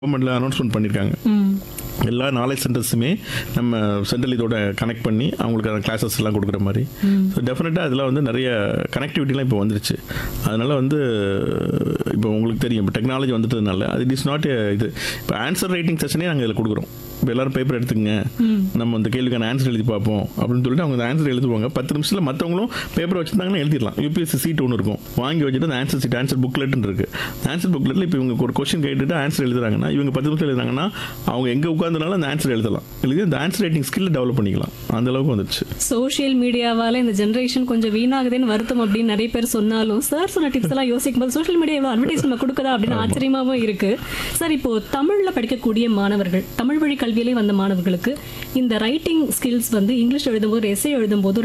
கவர்மெண்ட்டில் அனௌன்ஸ்மெண்ட் பண்ணியிருக்காங்க ம் எல்லா நாலேஜ் சென்டர்ஸுமே நம்ம சென்ட்ரல் இதோட கனெக்ட் பண்ணி அவங்களுக்கு அந்த கிளாஸஸ் எல்லாம் கொடுக்குற மாதிரி ஸோ டெஃபினட்டாக அதில் வந்து நிறைய கனெக்டிவிட்டிலாம் இப்போ வந்துருச்சு அதனால் வந்து இப்போ உங்களுக்கு தெரியும் இப்போ டெக்னாலஜி வந்துட்டதுனால அது இட் இஸ் நாட் இது இப்போ ஆன்சர் ரைட்டிங் செஷனே நாங்கள் இதில் கொடுக்குறோம் இப்போ எல்லாரும் பேப்பர் எடுத்துக்கங்க நம்ம அந்த கேள்விக்கான ஆன்சர் எழுதி பார்ப்போம் அப்படின்னு சொல்லிட்டு அவங்க அந்த ஆன்சர் எழுதுவாங்க பத்து நிமிஷத்தில் மற்றவங்களும் பேப்பர் வச்சுருந்தாங்கன்னா எழுதிடலாம் யூபிஎஸ்சி சீட் ஒன்று இருக்கும் வாங்கி வச்சுட்டு அந்த ஆன்சர் சீட் ஆன்சர் புக்லெட்னு இருக்கு ஆன்சர் புக்லெட்டில் இப்போ இவங்க ஒரு கொஸ்டின் கேட்டுட்டு ஆன்சர் எழுதுறாங்கன்னா இவங்க பத்து நிமிஷம் எழுதுறாங்கன்னா அவங்க எங்கே உட்காந்துனாலும் அந்த ஆன்சர் எழுதலாம் எழுதி அந்த ஆன்சர் ரைட்டிங் ஸ்கில் டெவலப் பண்ணிக்கலாம் அந்த அளவுக்கு வந்துருச்சு சோஷியல் மீடியாவால இந்த ஜென்ரேஷன் கொஞ்சம் வீணாகுதுன்னு வருத்தம் அப்படின்னு நிறைய பேர் சொன்னாலும் சார் சொன்ன டிப்ஸ் எல்லாம் யோசிக்கும் போது சோஷியல் மீடியா எவ்வளோ அட்வர்டைஸ் நம்ம கொடுக்குதா அப்படின்னு ஆச்சரியமாவும் இருக்கு சார் இப்போ தமிழ்ல படிக்கக்கூடிய மாணவர்கள் தமிழ் வழி கல்வியிலே வந்த மாணவர்களுக்கு இந்த ரைட்டிங் ஸ்கில்ஸ் வந்து இங்கிலீஷ் எழுதும்போது எஸ்ஏ எழுதும்போது